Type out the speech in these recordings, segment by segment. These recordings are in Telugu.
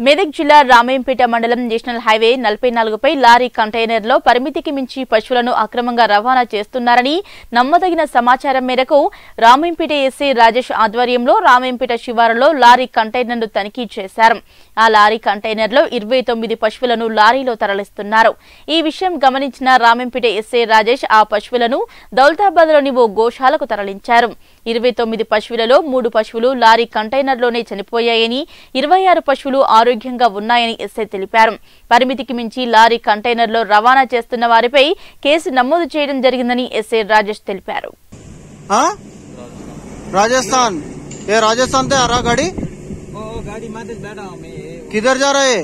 మెదక్ జిల్లా రామేంపేట మండలం నేషనల్ హైవే నలభై నాలుగుపై లారీ కంటైనర్లో పరిమితికి మించి పశువులను అక్రమంగా రవాణా చేస్తున్నారని నమ్మదగిన సమాచారం మేరకు రామేంపేట ఎస్ఐ రాజేష్ ఆధ్వర్యంలో రామేంపేట శివారులో లారీ కంటైనర్ను తనిఖీ చేశారు ఆ లారీ కంటైనర్లో ఇరవై తొమ్మిది పశువులను లారీలో తరలిస్తున్నారు ఈ విషయం గమనించిన రామేంపేట ఎస్ఐ రాజేష్ ఆ పశువులను దౌలతాబాద్లోని ఓ గోశాలకు తరలించారు ఇరవై తొమ్మిది పశువులలో మూడు పశువులు లారీ కంటైనర్లోనే చనిపోయాయని ఇరవై ఆరు పశువులు ఆరోగ్యంగా ఉన్నాయని ఎస్ఐ తెలిపారు పరిమితికి మించి లారీ కంటైనర్లో రవాణా చేస్తున్న వారిపై కేసు నమోదు చేయడం జరిగిందని ఎస్ఐ రాజేష్ తెలిపారు हाँ राजस्थान ये राजस्थान से आ रहा गाड़ी ओ ओ, गाड़ी में तो बैठा हूँ मैं ये किधर जा रहा है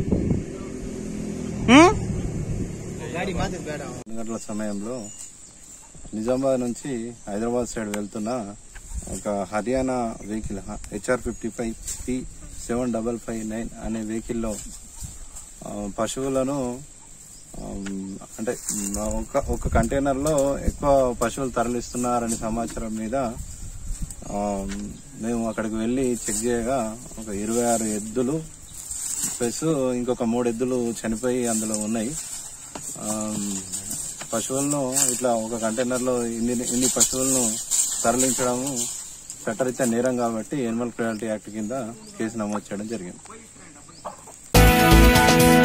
हम्म गाड़ी में तो बैठा हूँ రెండు గంటల సమయంలో నిజామాబాద్ నుంచి హైదరాబాద్ సైడ్ వెళ్తున్న ఒక Haryana vehicle HR fifty five P seven double five nine అనే వెహికల్లో ఆ, పశువులను ఆమ్, అంటే మ్, ఒక ఒక కంటైనర్లో ఎక్కువ పశువులు తరలిస్తున్నారనే సమాచారం మీద ఆమ్, మేము అక్కడికి వెళ్ళి చెక్ చేయగా ఒక ఇరవై ఆరు ఎద్దులు ప్లస్ ఇంకొక మూడు ఎద్దులు చనిపోయి అందులో ఉన్నాయి ఆమ్, పశువులను ఇట్లా ఒక కంటైనర్లో ఇన్ని ఇన్ని పశువులను తరలించడము చట్టరీత్యా నేరం కాబట్టి ఎనిమల్ క్రుయాలిటీ యాక్ట్ కింద కేసు నమోదు చేయడం జరిగింది